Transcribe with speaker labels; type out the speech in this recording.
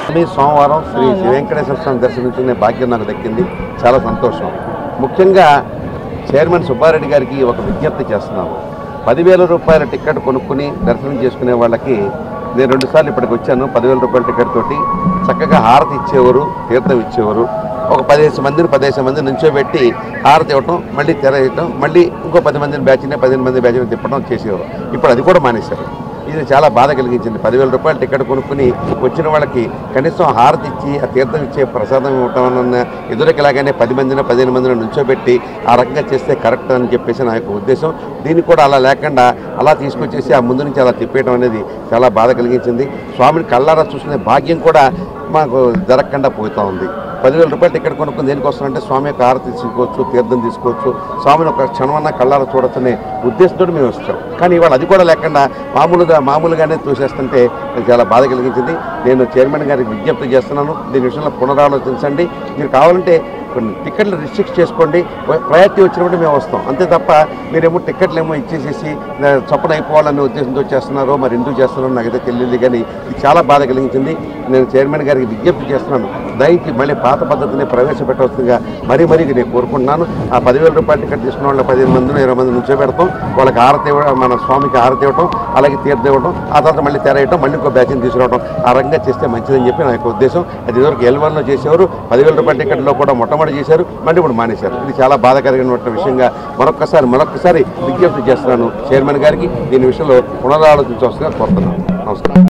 Speaker 1: మీ సోమవారం శ్రీ శ్రీ వెంకటేశ్వర స్వామి దర్శించుకునే భాగ్యం నాకు దక్కింది చాలా సంతోషం ముఖ్యంగా చైర్మన్ సుబ్బారెడ్డి గారికి ఒక విజ్ఞప్తి చేస్తున్నాము పదివేల రూపాయల టికెట్ కొనుక్కుని దర్శనం చేసుకునే వాళ్ళకి నేను రెండుసార్లు ఇప్పటికి వచ్చాను పదివేల రూపాయల టికెట్ తోటి చక్కగా హారతి ఇచ్చేవారు తీర్థం ఇచ్చేవారు ఒక పదిహేను మందిని పదిహేను మందిని నుంచోబెట్టి హారతి ఇవ్వటం మళ్ళీ తెర వేయటం మళ్ళీ ఇంకో పది మందిని బ్యాచ్ని పదిహేను మంది బ్యాచ్ని తిప్పడం చేసేవారు ఇప్పుడు అది కూడా మానేశారు ఇది చాలా బాధ కలిగించింది పదివేల రూపాయలు టికెట్ కొనుక్కుని వచ్చిన వాళ్ళకి కనీసం హారతి ఇచ్చి ఆ తీర్థం ఇచ్చే ప్రసాదం ఇవ్వటం అన్న ఎదురుకిలాగానే పది మందిని పదిహేను మందిని నుంచోబెట్టి ఆ రకంగా చేస్తే కరెక్ట్ అని చెప్పేసి నా యొక్క ఉద్దేశం దీన్ని కూడా అలా లేకుండా అలా తీసుకొచ్చేసి ఆ ముందు నుంచి అలా తిప్పేయడం అనేది చాలా బాధ కలిగించింది స్వామిని కళ్ళారా చూసుకునే భాగ్యం కూడా మాకు జరగకుండా పోతూ ఉంది పదివేల రూపాయలు టికెట్ కొనుక్కుని దేనికి వస్తారంటే స్వామి యొక్క హారతి తీసుకోవచ్చు తీర్థం తీసుకోవచ్చు స్వామిని ఒక క్షణమన్నా కళ్ళారా చూడొచ్చనే ఉద్దేశంతో మేము వచ్చాం కానీ ఇవాళ అది కూడా లేకుండా మామూలుగా మామూలుగానే చూసేస్తుంటే నాకు చాలా బాధ కలిగించింది నేను చైర్మన్ గారికి విజ్ఞప్తి చేస్తున్నాను దీని విషయంలో పునరాలోచించండి మీరు కావాలంటే కొన్ని టికెట్లు రిస్ట్రిక్ట్ చేసుకోండి ప్రయారిటీ వచ్చినప్పుడు మేము వస్తాం అంతే తప్ప మీరేమో టికెట్లు ఏమో ఇచ్చేసేసి ఆ, చొప్పున అయిపోవాలనే ఉద్దేశంతో చేస్తున్నారో మరి ఎందుకు చేస్తున్నారో నాకైతే తెలియదు కానీ ఇది చాలా బాధ కలిగించింది నేను చైర్మన్ గారికి విజ్ఞప్తి చేస్తున్నాను దయచి మళ్ళీ పాత పద్ధతిని ప్రవేశపెట్టవలసిందిగా మరీ మరీ నేను కోరుకుంటున్నాను ఆ పదివేల రూపాయల టికెట్ తీసుకున్న వాళ్ళ పదిహేను మందిని ఇరవై మంది నుంచో పెడతాం వాళ్ళకి ఆరతి ఇవ్వడం మన స్వామికి ఆరతి ఇవ్వడం అలాగే తీర్థం ఇవ్వడం ఆ తర్వాత మళ్ళీ తెరేయటం మళ్ళీ ఇంకో బ్యాచ్ని తీసుకురావడం ఆ రకంగా చేస్తే మంచిదని చెప్పి నా యొక్క ఉద్దేశం అది ఇదివరకు ఎల్వన్లో చేసేవారు పదివేల రూపాయల టికెట్లో కూడా మొట్టమొదటి చేశారు మళ్ళీ ఇప్పుడు మానేశారు ఇది చాలా బాధాకరమైనటువంటి విషయంగా మరొక్కసారి మరొక్కసారి విజ్ఞప్తి చేస్తున్నాను చైర్మన్ గారికి దీని విషయంలో పునరాలోచించవలసిందిగా కోరుతున్నాను నమస్కారం